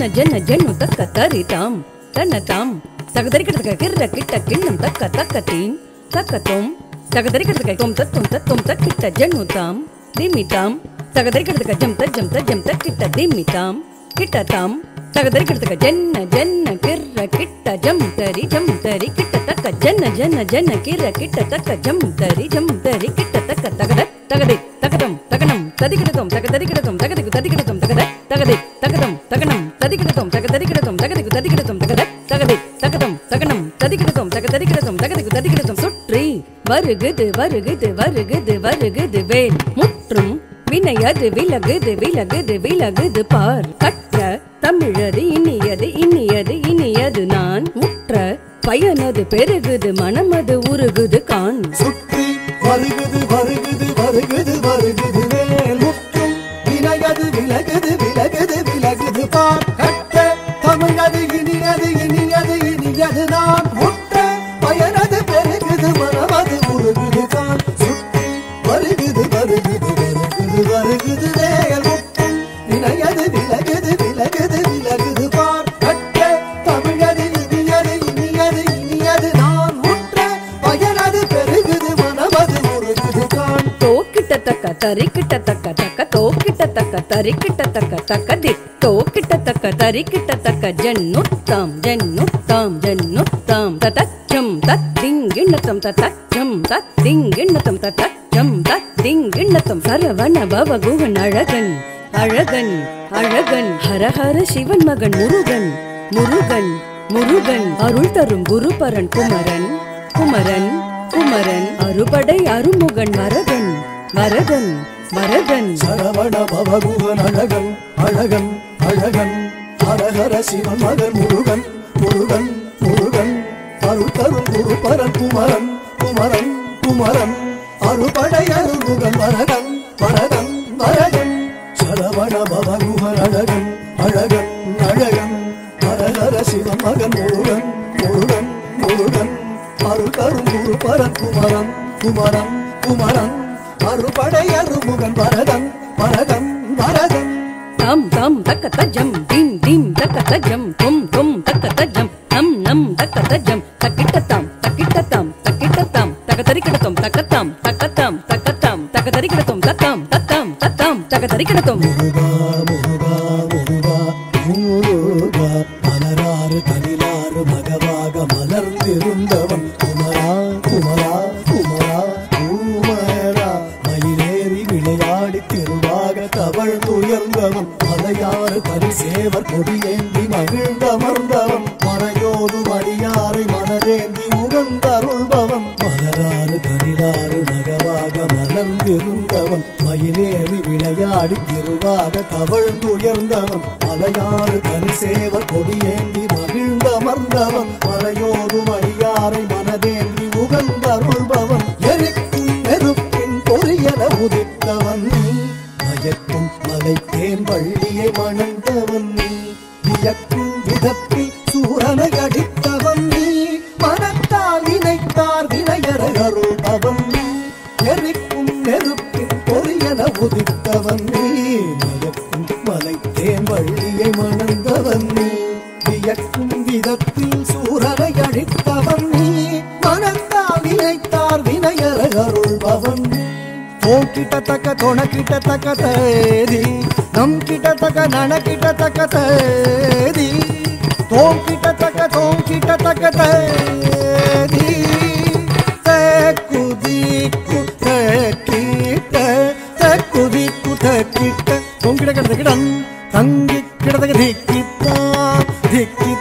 ஜென்ன ஜென்ன gen தக்க தரிதாம் தன்ன தாம் தகதரிக்கிறதுக்கு கிர்ர கிட்ட கிண்ணம் தக்க தக்க தீம் தக்க தோம் தகதரிக்கிறதுக்கு தொம் தத்தும் தத்தும் தக்கிட்ட ஜென்னு தாம் திமி தாம் தகதரிக்கிறதுக்கு ஜம் தஜம் தஜம் தக்கிட்ட திமி தாம் கிட்ட தாம் தகதரிக்கிறதுக்கு ஜென்ன ஜென்ன கிர்ர கிட்ட ஜம் தரி ஜம் தரி கிட்ட தக்க ஜென்ன ஜென்ன ஜென்ன கிர்ர கிட்ட தக்க ஜம் தரி ஜம் தரி கிட்ட தக்க தகத தகதை தகதம் தகனம் ததிகிடதம் தக ததிகிடதம் தகதிக்கு ததிகிடதம் தகத தகதை தகதம் தகனம் ததிகிடதம் தக ததிகிடதம் தகதிக்கு ததிகிடதம் தகத தகதை தகதம் தகனம் ததிகிடதம் தக ததிகிடதம் தகதிக்கு ததிகிடதம் சுற்றி வருகுது வருகுது வருகுது வருகுது வேல் முற்றும் வினையது விலகுது விலகுது விலகுது பார் கற்ற தமிழது இனியது இனியது இனியது நான் முற்ற பயனது பெருகுது மனமது உருகுது கான் சுற்றி வருகுது வருகுது வருகுது வருகுது வேல் முற்றும் விலகது விலகுது விலகுது விலகுது பார் கட்ட தமிழது இனியது இனியது இனியது நான் முற்ற பயனது பெருகுது மனமது உருகுது தான் சுற்றி வருகுது வருகுது வருகுது வருகுது வேல் முற்றும் விலகது விலகுது விலகுது விலகுது பார் கட்ட தமிழது இனியது இனியது இனியது நான் முற்ற பயனது பெருகுது மனமது உருகுது தான் தோக்கிட்ட தக்க தரிக்கிட்ட தக்க தக்க தோக்கிட்ட தக்க தரிக்கிட்ட தக்க தக்க தி தோக்கிட்ட தக்க தரிக்கிட்ட தக்க ஜன்னுத்தாம் ஜன்னுத்தாம் ஜன்னுத்தாம் ததச்சம் தத்திங்கிண்ணத்தம் ததச்சம் தத்திங்கிண்ணத்தம் ததச்சம் தத்திங்கிண்ணத்தம் சரவண பவ குகன் அழகன் அழகன் அழகன் ஹரஹர சிவன் மகன் முருகன் முருகன் முருகன் அருள் தரும் குருபரன் குமரன் குமரன் குமரன் அறுபடை அருமுகன் வரதன் வரதன் வரதன் சரவண பவகுகன் அழகன் அழகன் அழகன் ஹரஹர சிவன் மகன் முருகன் முருகன் முருகன் அருள் தரும் குருபரன் குமரன் குமரன் குமரன் அருபடை அருமுகன் வரதன் வரதன் வரதன் சரவண பவகுகன் அழகன் அழகன் அழகன் ஹரஹர சிவன் மகன் முருகன் முருகன் முருகன் அருள் தரும் குருபரன் குமரன் குமரன் குமரன் அறுபடை அருமுகன் வரதன் வரதன் வரதன் தாம் தாம் தக்க தஜம் தீம் தீம் தக்க தஜம் தும் தும் தக்க தஜம் நம் நம் தக்க தஜம் தக்கிட்டத்தாம் தக்கிட்டத்தாம் தக்கிட்டத்தாம் தகதரிக்கிடத்தம் தக்கத்தாம் தக்கத்தாம் தக்கத்தாம் தகதரிக்கிடத்தம் தத்தாம் தத்தாம் தத்தாம் தகதரிக்கிடத்தம் முருகா முருகா முருகா முருகா மலராறு தனிலாறு மகவாக மலர்ந்திருந்தவன் குமரா குமரா குமரா குமரா மயிலேறி விளையாடி திருவாக தவழ்ந்துயர்ந்தவன் மலையாறு தனி சேவர் கொடியேந்தி மகிழ்ந்தமர்ந்தவன் மறையோடு மடியாரை மனதேந்தி உகந்தருள்பவன் மலராறு கனிலாறு நகவாக மலர்ந்திருந்தவன் மயிலேறி விளையாடி திருவாக தவழ்ந்துயர்ந்தவன் மலையாறு கனிசேவர் கொடியேந்தி மகிழ்ந்தமர்ந்தவன் மலையோடு மடியாரை மனதேந்தி உகந்தருள்பவன் எரிக்கும் நெருப்பின் பொறியல உதித்தவன் மயக்கும் மலைத்தேன் வள்ளியை மணந்தவன் நீ வியக்கும் விதத்தில் சூரனை அடித்தவன் நீ மனத்தால் இணைத்தார் வினையற அருள்பவன் நீ எரிக்கும் நெருப்பின் பொறியன உதித்தவன் நீ மயக்கும் மலைத்தேன் வள்ளியை மணந்தவன் நீ வியக்கும் விதத்தில் சூரனை அழித்தவன் நீ மனத்தால் இணைத்தார் வினையற அருள்பவன் நீ ஓம் கிட்ட தக்க தொண கிட்ட தக்க தேதி நம் கிட்ட தக்க நன கிட்ட தக்க தேதி தோம் கிட்ட தக்க தோம் கிட்ட தக்க தேதி குதி குத்த குதி குத்த கிட்ட தோம் கிட்ட கிட்ட கிடன் தங்கி கிடதக திக்கித்தா திக்கி